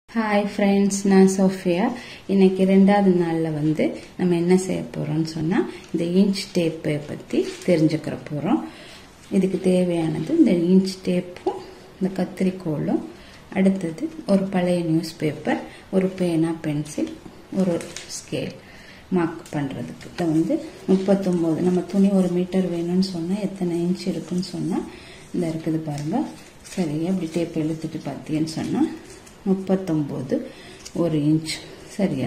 hi friends நான் Sofia இன்னைக்கு ரெண்டாவது நாளில் வந்து நம்ம என்ன செய்ய போகிறோம்னு சொன்னால் இந்த இன்ச் டேப்பை பற்றி தெரிஞ்சுக்கிற போகிறோம் இதுக்கு தேவையானது இந்த இன்ச் டேப்பும் இந்த கத்திரிக்கோலும் அடுத்தது ஒரு பழைய நியூஸ் பேப்பர் ஒரு பேனா பென்சில் ஒரு ஸ்கேல் மார்க் பண்ணுறதுக்கு இதை வந்து முப்பத்தொம்போது நம்ம துணி ஒரு மீட்டர் வேணும்னு சொன்னால் எத்தனை இன்ச் இருக்குன்னு சொன்னால் இந்த இருக்குது பாருங்கள் சரி அப்படி டேப் இழுத்துட்டு பார்த்தீங்கன்னு சொன்னால் முப்பத்தொம்போது ஒரு இன்ச் சரியா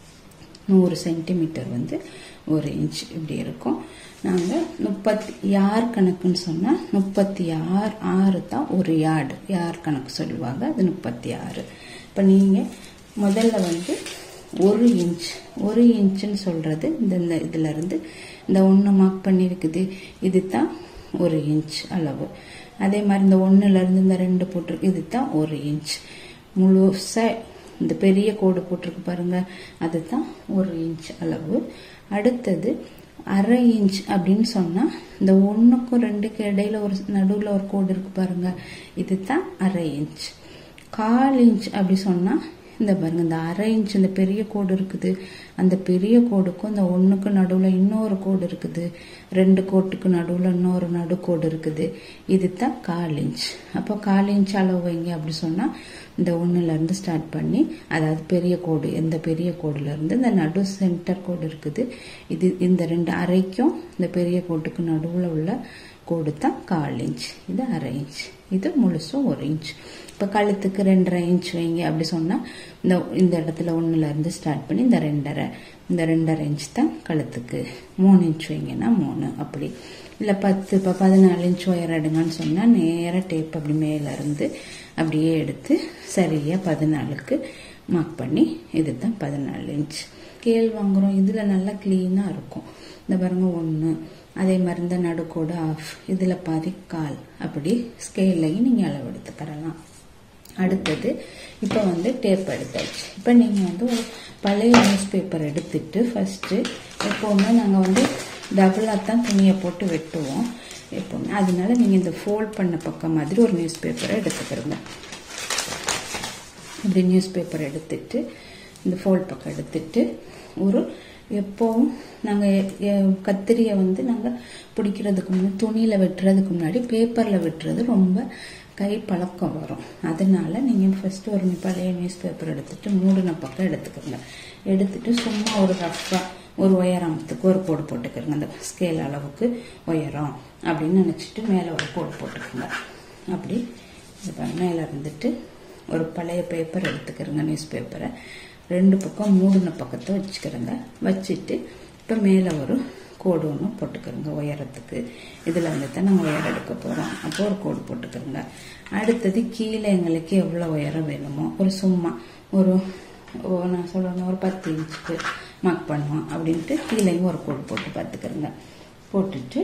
நூறு சென்டிமீட்டர் வந்து ஒரு இன்ச் இப்படி இருக்கும் நாங்கள் முப்பத்தி யார் கணக்குன்னு சொன்னால் முப்பத்தி ஆறு ஆறு தான் ஒரு யார்டு யார் கணக்கு சொல்லுவாங்க அது முப்பத்தி ஆறு இப்போ நீங்கள் முதல்ல வந்து ஒரு இன்ச் ஒரு இன்ச்சுன்னு சொல்கிறது இந்த இந்த இதிலேருந்து இந்த ஒன்று மார்க் பண்ணியிருக்குது இது தான் ஒரு இன்ச் அளவு அதே மாதிரி இந்த ஒன்றுலேருந்து இந்த ரெண்டு போட்டிருக்கு இது தான் ஒரு இன்ச் முழுசாக இந்த பெரிய கோடு போட்டிருக்கு பாருங்க அதுதான் ஒரு இன்ச் அளவு அடுத்தது அரை இன்ச் அப்படின்னு சொன்னா இந்த ஒன்றுக்கும் ரெண்டுக்கு இடையில ஒரு நடுவில் ஒரு கோடு இருக்கு பாருங்க இதுதான் அரை இன்ச் கால் இன்ச் அப்படி சொன்னா இந்த பாருங்க இந்த அரை இன்ச் இந்த பெரிய கோடு இருக்குது அந்த பெரிய கோடுக்கும் இந்த ஒன்றுக்கு நடுவில் இன்னொரு கோடு இருக்குது ரெண்டு கோட்டுக்கு நடுவில் இன்னொரு நடுக்கோடு இருக்குது இது தான் கால் இன்ச் அப்போ கால் இன்ச் அளவு வைங்க அப்படி சொன்னால் இந்த ஒன்றுலேருந்து ஸ்டார்ட் பண்ணி அதாவது பெரிய கோடு எந்த பெரிய கோடுலேருந்து இந்த நடு சென்டர் கோடு இருக்குது இது இந்த ரெண்டு அரைக்கும் இந்த பெரிய கோட்டுக்கு நடுவில் உள்ள கோடு தான் கால் இன்ச் இது அரை இன்ச் இது முழுசும் ஒரு இன்ச் இப்போ கழுத்துக்கு ரெண்டரை இன்ச் வைங்க அப்படி சொன்னால் இந்த இந்த இடத்துல ஒன்றுலேருந்து ஸ்டார்ட் பண்ணி இந்த ரெண்டரை இந்த ரெண்டரை இன்ச் தான் கழுத்துக்கு மூணு இன்ச் வைங்கன்னா மூணு அப்படி இல்லை பத்து இப்போ பதினாலு இன்ச் ஒயர் எடுங்கன்னு சொன்னால் நேராக டேப் அப்படி மேலேருந்து அப்படியே எடுத்து சரியாக பதினாலுக்கு மார்க் பண்ணி இது தான் பதினாலு இன்ச் ஸ்கேல் வாங்குகிறோம் இதில் நல்லா க்ளீனாக இருக்கும் இந்த பாருங்க ஒன்று அதே மாதிரி இந்த நடுக்கோடு ஆஃப் இதில் பாதி கால் அப்படி ஸ்கேல்லையும் நீங்கள் அளவு எடுத்துக்கிறலாம் அடுத்தது இப்போ வந்து டேப் எடுத்தாச்சு இப்போ நீங்கள் வந்து ஒரு பழைய நியூஸ் பேப்பர் எடுத்துட்டு ஃபஸ்ட்டு எப்போவுமே நாங்கள் வந்து டபுளாக தான் துணியை போட்டு வெட்டுவோம் எப்போவுமே அதனால நீங்கள் இந்த ஃபோல்ட் பண்ண பக்கம் மாதிரி ஒரு நியூஸ் பேப்பரை எடுத்துக்கிறோங்க இப்படி நியூஸ் பேப்பர் எடுத்துட்டு இந்த ஃபோல்ட் பக்கம் எடுத்துட்டு ஒரு எப்போவும் நாங்கள் கத்திரியை வந்து நாங்கள் பிடிக்கிறதுக்கு முன்னாடி துணியில் வெட்டுறதுக்கு முன்னாடி பேப்பரில் வெட்டுறது ரொம்ப கை பழக்கம் வரும் அதனால நீங்கள் ஃபஸ்ட்டு ஒரு பழைய நியூஸ் பேப்பர் எடுத்துட்டு மூடின பக்கம் எடுத்துக்கோங்க எடுத்துட்டு சும்மா ஒரு ரஃப்பாக ஒரு உயரத்துக்கு ஒரு கோடு போட்டுக்கிறோங்க அந்த ஸ்கேல் அளவுக்கு உயரம் அப்படின்னு நினச்சிட்டு மேலே ஒரு கோடு போட்டுக்கோங்க அப்படி மேலே இருந்துட்டு ஒரு பழைய பேப்பர் எடுத்துக்கிறோங்க நியூஸ் பேப்பரை ரெண்டு பக்கம் மூடின பக்கத்தை வச்சுக்கிறோங்க வச்சுட்டு இப்போ மேலே ஒரு கோடு ஒன்று போட்டுக்கிறோங்க உயரத்துக்கு இதில் வந்து தான் நாங்கள் உயரம் எடுக்க போகிறோம் அப்போ ஒரு கோடு போட்டுக்கிறோங்க அடுத்தது கீழே எங்களுக்கு எவ்வளோ உயரம் வேணுமோ ஒரு சும்மா ஒரு நான் சொல்லணும் ஒரு பத்து இன்ச்சுக்கு மார்க் பண்ணுவோம் அப்படின்ட்டு கீழேயும் ஒரு கோடு போட்டு பார்த்துக்கிறோங்க போட்டுட்டு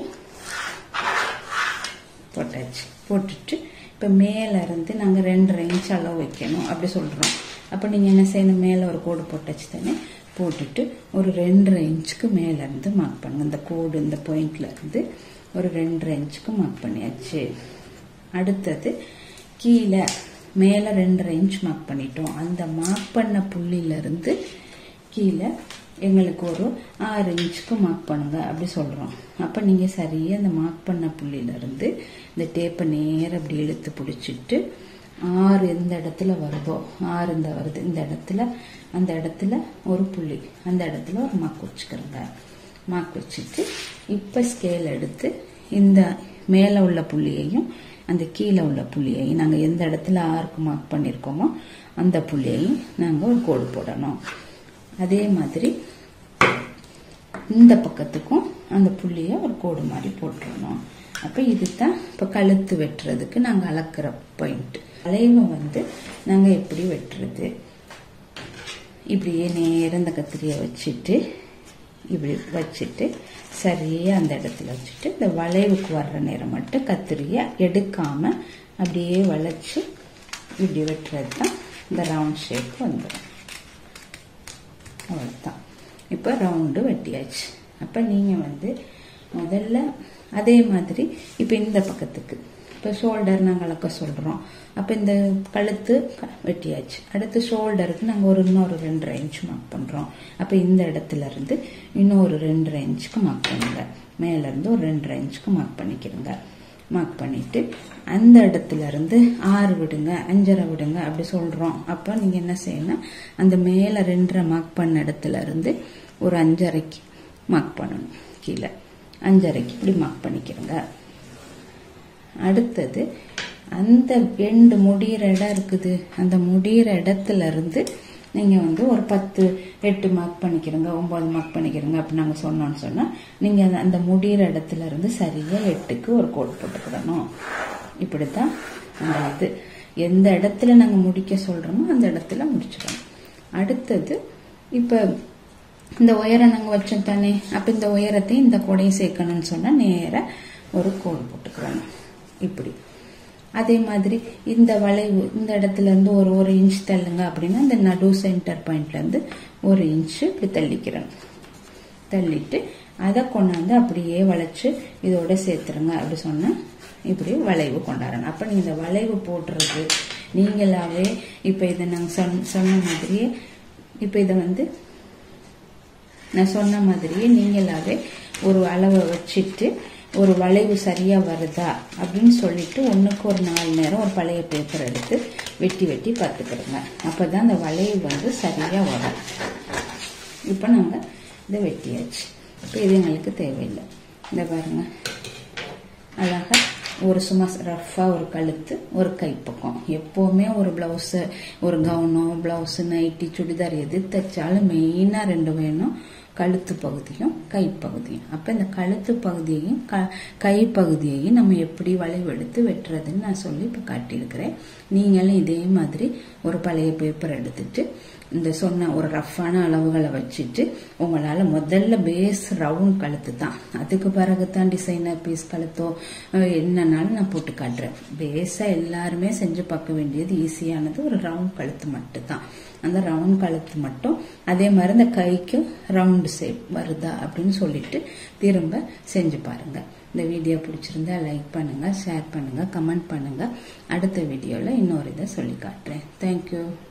போட்டாச்சு போட்டுட்டு இப்போ மேலே இருந்து நாங்கள் ரெண்டரை இன்ச் அளவு வைக்கணும் அப்படி சொல்கிறோம் அப்போ நீங்கள் என்ன செய்யணும் மேலே ஒரு கோடு போட்டாச்சு தானே போட்டுட்டு ஒரு ரெண்டரை இன்ச்சுக்கு மேலேருந்து மார்க் பண்ணுங்க இந்த கோடு இந்த பாயிண்ட்ல இருந்து ஒரு ரெண்டரை இன்ச்சுக்கு மார்க் பண்ணியாச்சு அடுத்தது கீழே மேலே ரெண்டரை இன்ச் மார்க் பண்ணிட்டோம் அந்த மார்க் பண்ண புள்ளியிலேருந்து கீழே எங்களுக்கு ஒரு ஆறு இன்ச்சுக்கு மார்க் பண்ணுங்க அப்படி சொல்கிறோம் அப்போ நீங்கள் சரியாக அந்த மார்க் பண்ண புள்ளியிலேருந்து இந்த டேப்பை நேரம் அப்படி இழுத்து பிடிச்சிட்டு ஆறு எந்த இடத்துல வருதோ ஆறு இந்த வருது இந்த இடத்துல அந்த இடத்துல ஒரு புள்ளி அந்த இடத்துல ஒரு மார்க் வச்சுக்கிறோங்க மார்க் வச்சுட்டு இப்போ ஸ்கேல் எடுத்து இந்த மேலே உள்ள புள்ளியையும் அந்த கீழே உள்ள புள்ளியையும் நாங்கள் எந்த இடத்துல ஆறுக்கு மார்க் பண்ணியிருக்கோமோ அந்த புள்ளியையும் நாங்கள் ஒரு கோடு போடணும் அதே மாதிரி இந்த பக்கத்துக்கும் அந்த புள்ளியை ஒரு கோடு மாதிரி போட்டுடணும் அப்போ இதுதான் இப்போ கழுத்து வெட்டுறதுக்கு நாங்கள் அளக்குற பாயிண்ட் வளைவை வந்து நாங்கள் எப்படி வெட்டுறது இப்படியே நேரம் இந்த கத்திரியை வச்சுட்டு இப்படி வச்சுட்டு சரியாக அந்த இடத்துல வச்சுட்டு இந்த வளைவுக்கு வர்ற நேரம் மட்டும் கத்திரியை எடுக்காம அப்படியே வளைச்சு இப்படி வெட்டுறது தான் இந்த ரவுண்ட் ஷேப் வந்துடும் அவ்வளோதான் இப்போ ரவுண்டு வெட்டியாச்சு அப்போ நீங்கள் வந்து முதல்ல அதே மாதிரி இப்போ இந்த பக்கத்துக்கு இப்போ ஷோல்டர் நாங்கள் அளக்க சொல்கிறோம் அப்போ இந்த கழுத்து க- வெட்டியாச்சு அடுத்து ஷோல்டருக்கு நாங்கள் ஒரு இன்னொரு ரெண்டரை இன்ச் மார்க் பண்ணுறோம் அப்போ இந்த இடத்துல இருந்து இன்னொரு ரெண்டரை இன்ச்சுக்கு மார்க் பண்ணுங்க மேலேருந்து ஒரு ரெண்டரை இன்ச்சுக்கு மார்க் பண்ணிக்கிறங்க மார்க் பண்ணிட்டு அந்த இடத்துல இருந்து ஆறு விடுங்க அஞ்சரை விடுங்க அப்படி சொல்றோம் அப்போ நீங்க என்ன செய்யணும் அந்த மேல ரெண்டரை மார்க் பண்ண இடத்துல இருந்து ஒரு அஞ்சரைக்கு மார்க் பண்ணணும் கீழே அஞ்சரைக்கு இப்படி மார்க் பண்ணிக்கிறங்க அடுத்தது அந்த எண்டு முடிகிற இடம் இருக்குது அந்த முடிகிற இடத்துல இருந்து நீங்க வந்து ஒரு பத்து எட்டு மார்க் பண்ணிக்கிறங்க ஒன்பது மார்க் பண்ணிக்கிறங்க அப்படி நாங்க சொன்னோம்னு சொன்னா நீங்க அந்த- அந்த முடிகிற இடத்துல இருந்து சரியா எட்டுக்கு ஒரு கோடு போட்டுக்கிடணும் இப்படித்தான் அந்த இது எந்த இடத்துல நாங்க முடிக்க சொல்றோமோ அந்த இடத்துல முடிச்சிடணும் அடுத்தது இப்ப இந்த உயரம் நாங்க வச்சோம் தானே அப்ப இந்த உயரத்தையும் இந்த கோடையும் சேர்க்கணும்னு சொன்னா நேரா ஒரு கோடு போட்டுக்கிறோம் இப்படி அதே மாதிரி இந்த வளைவு இந்த இடத்துல இருந்து ஒரு ஒரு இன்ச் தள்ளுங்க அப்படின்னா இந்த நடு சென்டர் பாயிண்ட்ல இருந்து ஒரு இன்ச் இப்படி தள்ளிக்கிறோம் தள்ளிட்டு அதை கொண்டாந்து அப்படியே வளைச்சு இதோட சேர்த்துருங்க அப்படி சொன்னா இப்படி வளைவு கொண்டாடணும் அப்ப நீங்க இந்த வளைவு போடுறது நீங்களாவே இப்ப இதை நாங்க சொன்ன சொன்ன மாதிரியே இப்ப இதை வந்து நான் சொன்ன மாதிரியே நீங்களாவே ஒரு அளவை வச்சுட்டு ஒரு வளைவு சரியா வருதா அப்படின்னு சொல்லிட்டு ஒண்ணுக்கு ஒரு நாலு நேரம் ஒரு பழைய பேப்பர் எடுத்து வெட்டி வெட்டி பார்த்துக்கிடுங்க அப்பதான் அந்த வளைவு வந்து சரியா வரும் இப்போ நாங்க இதை வெட்டியாச்சு இப்போ இது எங்களுக்கு தேவையில்லை இந்த பாருங்க அழகா ஒரு சும்மா ரஃபா ஒரு கழுத்து ஒரு கைப்பக்கம் எப்பவுமே ஒரு பிளவுஸ் ஒரு கவுனோ பிளவுஸ் நைட்டி சுடிதார் எது தைச்சாலும் மெயினா ரெண்டு வேணும் கழுத்து பகுதியும் கைப்பகுதியும் அப்ப இந்த கழுத்து பகுதியையும் க- கை பகுதியையும் நம்ம எப்படி வளைவெடுத்து வெட்டுறதுன்னு நான் சொல்லி இப்ப காட்டியிருக்கிறேன் நீங்களும் இதே மாதிரி ஒரு பழைய பேப்பர் எடுத்துட்டு இந்த சொன்ன ஒரு ரஃப்பான அளவுகளை வச்சுட்டு உங்களால முதல்ல பேஸ் ரவுண்ட் கழுத்து தான் அதுக்கு பிறகு தான் டிசைனர் பீஸ் கழுத்தோ அஹ், என்னன்னாலும் நான் போட்டு காட்டுறேன் பேஸா எல்லாருமே செஞ்சு பார்க்க வேண்டியது ஈஸியானது ஒரு ரவுண்ட் கழுத்து மட்டும் தான் அந்த ரவுண்ட் கழுத்து மட்டும் அதே மாதிரி இந்த கைக்கும் ரவுண்ட் ஷேப் வருதா அப்படின்னு சொல்லிட்டு திரும்ப செஞ்சு பாருங்க இந்த வீடியோ பிடிச்சிருந்தா லைக் பண்ணுங்க ஷேர் பண்ணுங்க கமெண்ட் பண்ணுங்க அடுத்த வீடியோல இன்னொரு இதை சொல்லி காட்டுறேன் தேங்க்யூ